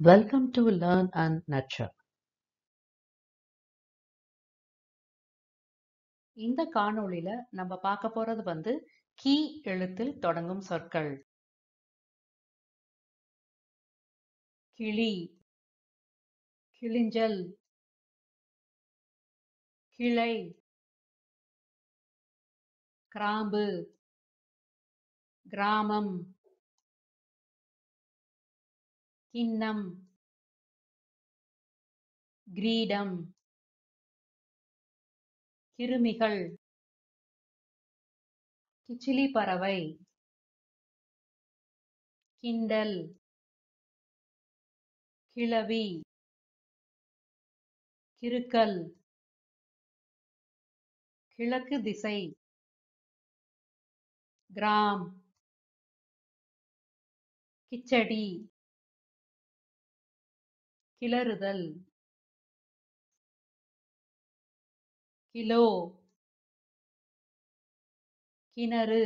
Welcome to Learn and Nurture. இந்த காணொளியில நம்ம பார்க்க போறது வந்து கீ எழுத்தில் தொடங்கும் சொற்கள் கிளி கிளிஞ்சல் கிளை கிராம்பு கிராமம் கிண்ணம் கிரீடம் கிருமிகள் கிச்சிலி பறவை கிண்டல் கிளவி கிறுக்கல் கிழக்கு திசை கிராம் கிச்சடி கிளறுதல் கிலோ கிணறு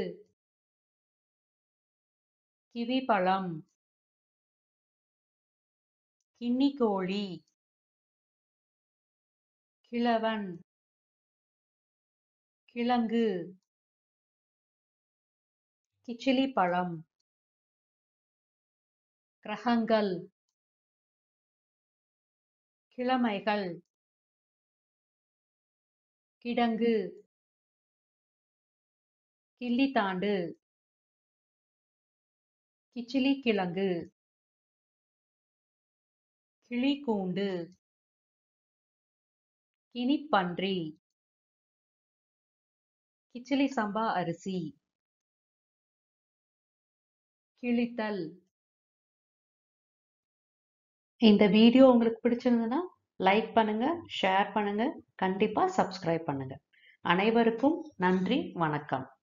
கிவிப்பழம் கின்னிக்கோழி கிழவன் கிழங்கு கிச்சிலி பழம் கிரகங்கள் கிழமைகள் கிடங்கு கிள்ளித்தாண்டு கிச்சிலி கிழங்கு கிளிக்கூண்டு கினிப்பன்றி கிச்சிலி சம்பா அரிசி கிழித்தல் இந்த வீடியோ உங்களுக்கு பிடிச்சிருந்ததுன்னா லைக் பண்ணுங்க ஷேர் பண்ணுங்க கண்டிப்பா சப்ஸ்கிரைப் பண்ணுங்க அனைவருக்கும் நன்றி வணக்கம்